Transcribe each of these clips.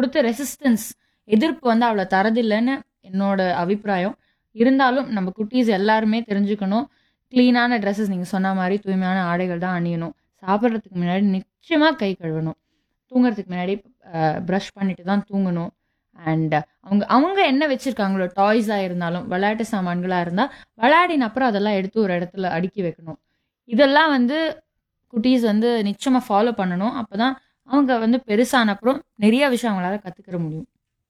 கொடுத்த ரெசிஸ்டன்ஸ் எதிர்ப்பு வந்து அவ்வளோ தரதில்லைன்னு என்னோட அபிப்பிராயம் இருந்தாலும் நம்ம குட்டீஸ் எல்லாருமே தெரிஞ்சுக்கணும் க்ளீனான ட்ரெஸ்ஸஸ் நீங்கள் சொன்ன மாதிரி தூய்மையான ஆடைகள் தான் அணியணும் சாப்பிட்றதுக்கு முன்னாடி நிச்சயமாக கை கழுவணும் தூங்குறதுக்கு முன்னாடி ப்ரஷ் பண்ணிட்டு தான் தூங்கணும் அண்ட் அவங்க அவங்க என்ன வச்சுருக்காங்களோ டாய்ஸாக இருந்தாலும் விளையாட்டு சாமான்களாக இருந்தால் விளையாடின அப்புறம் அதெல்லாம் எடுத்து ஒரு இடத்துல அடுக்கி வைக்கணும் இதெல்லாம் வந்து குட்டீஸ் வந்து நிச்சயமாக ஃபாலோ பண்ணணும் அப்போ தான் அவங்க வந்து பெருசான அப்புறம் நிறைய விஷயம் அவங்களால கற்றுக்கிற முடியும்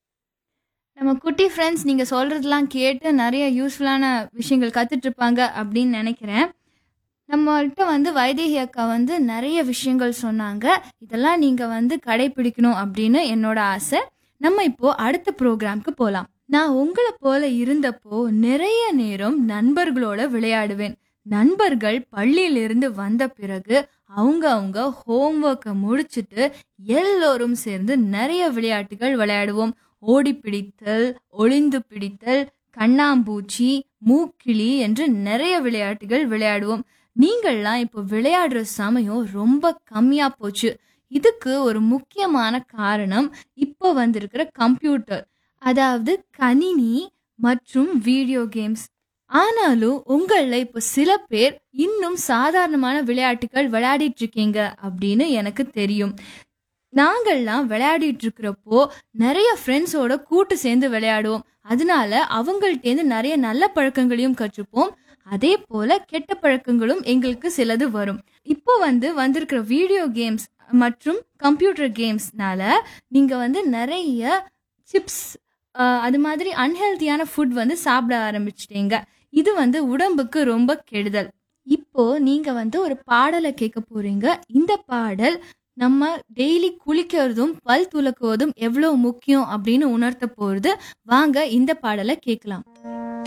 நம்ம குட்டி ஃப்ரெண்ட்ஸ் நீங்கள் சொல்கிறதெல்லாம் கேட்டு நிறைய யூஸ்ஃபுல்லான விஷயங்கள் கற்றுட்டு இருப்பாங்க அப்படின்னு நினைக்கிறேன் நம்மள்கிட்ட வந்து வைதேகி அக்கா வந்து நிறைய விஷயங்கள் சொன்னாங்க இதெல்லாம் நீங்கள் வந்து கடைபிடிக்கணும் அப்படின்னு என்னோட ஆசை நம்ம இப்போ அடுத்த ப்ரோக்ராம்க்கு போகலாம் நான் உங்களை போல இருந்தப்போ நிறைய நேரம் நண்பர்களோட விளையாடுவேன் நண்பர்கள் பள்ளியிலிருந்து வந்த பிறகு அவங்க அவங்க ஹோம்ஒர்க்கை முடிச்சுட்டு எல்லோரும் சேர்ந்து நிறைய விளையாட்டுகள் விளையாடுவோம் ஓடி பிடித்தல் ஒளிந்து பிடித்தல் கண்ணாம்பூச்சி மூக்கிளி என்று நிறைய விளையாட்டுகள் விளையாடுவோம் நீங்கள்லாம் இப்போ விளையாடுற சமயம் ரொம்ப கம்மியா போச்சு இதுக்கு ஒரு முக்கியமான காரணம் இப்போ வந்திருக்கிற கம்ப்யூட்டர் அதாவது கணினி மற்றும் வீடியோ கேம்ஸ் ஆனாலும் உங்களில் இப்போ சில பேர் இன்னும் சாதாரணமான விளையாட்டுகள் விளையாடிட்டு இருக்கீங்க அப்படின்னு எனக்கு தெரியும் நாங்கள்லாம் விளையாடிட்டு இருக்கிறப்போ நிறைய ஃப்ரெண்ட்ஸோட கூட்டு சேர்ந்து விளையாடுவோம் அதனால அவங்கள்ட்டேருந்து நிறைய நல்ல பழக்கங்களையும் கற்றுப்போம் அதே போல கெட்ட பழக்கங்களும் எங்களுக்கு சிலது வரும் இப்போ வந்து வந்திருக்கிற வீடியோ கேம்ஸ் மற்றும் கம்ப்யூட்டர் கேம்ஸ்னால நீங்க வந்து நிறைய சிப்ஸ் அது மாதிரி அன்ஹெல்தியான ஃபுட் வந்து சாப்பிட ஆரம்பிச்சிட்டீங்க இது வந்து உடம்புக்கு ரொம்ப கெடுதல் இப்போ நீங்க வந்து ஒரு பாடலை கேட்க போறீங்க இந்த பாடல் நம்ம டெய்லி குளிக்கிறதும் பல் துலக்குவதும் எவ்வளோ முக்கியம் அப்படின்னு உணர்த்த போறது வாங்க இந்த பாடலை கேட்கலாம்